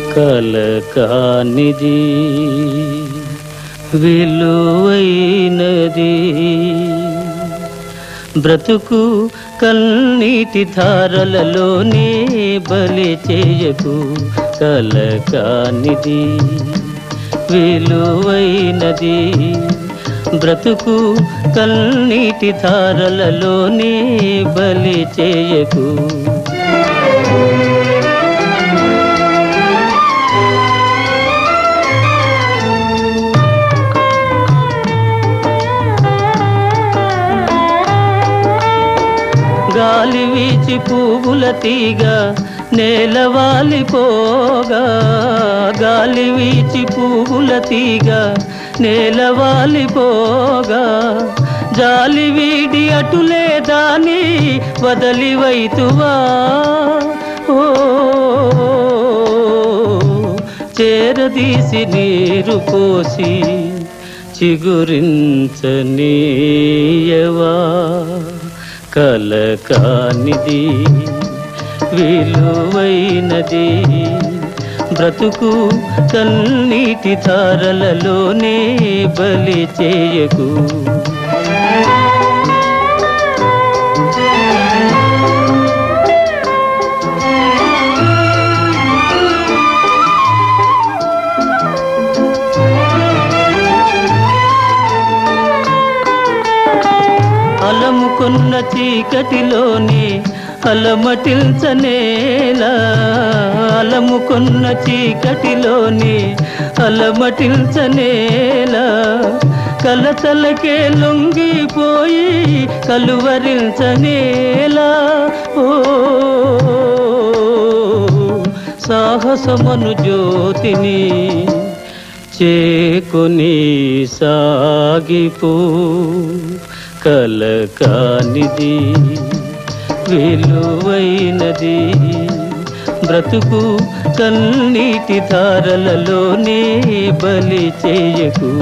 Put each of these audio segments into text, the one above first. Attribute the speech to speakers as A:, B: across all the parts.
A: కలకానిది విలువైనది బ్రతుకు కన్నీటి ధారలలోనే బలి చేయకు కలకానిది విలువైనది బ్రతుకు కన్నీటి ధారలలోనే బలి చేయకు గాలి వీచి పువ్వుల తీగ నేలవాలిపోగా గాలి వీచి పువ్వుల తీగ నేలవాలిపోగా జాలి వీడి అటులే దాని వదలి వైతువా ఓ చేరదీసి నీరు పోసి చిగురించనీయవా కలకానిది విలువైనది బ్రతుకు కన్నీటి ధారలలోనే బలి చేయకు అలముకున్న చీకటిలోనే అలమటిల్చనేలా అలముకున్న చీకటిలోనే అలమటిల్చనేలా కలతలకే లొంగిపోయి కలువరించనేలా ఓ సాహసమను జ్యోతిని చేకొని సాగిపో కలకానిది విలువైనది బ్రతుకు కన్నీటి ధారలలోనే బలి చేయకు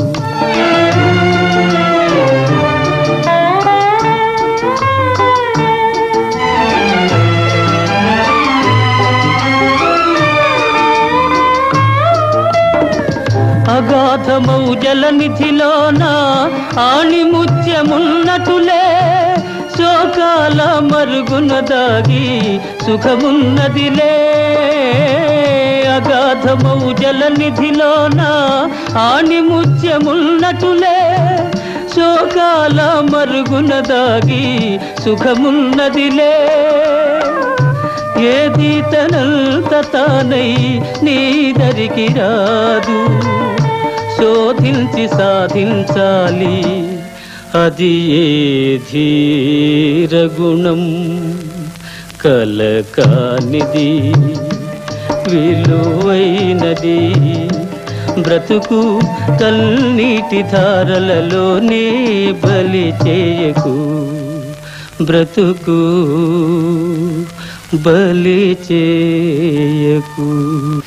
A: అగాధమౌ జలనిధిలోన ఆణిముత్యమున్నటులే శోకాల మరుగున దాగి సుఖమున్నదిలే అగాధమౌ జలనిధిలోన ఆణిముత్యమున్నటులే శోకాల మరుగున దాగి సుఖమున్నదిలే ఏది తనంత తానై నీ దరికి రాదు శోధించి సాధించాలి అది ఏ ధీరగుణం కలకానిది విలువైనది బ్రతుకు కన్నీటి ధారలలోనే బలి చేయకు బ్రతుకు బలి చేయకు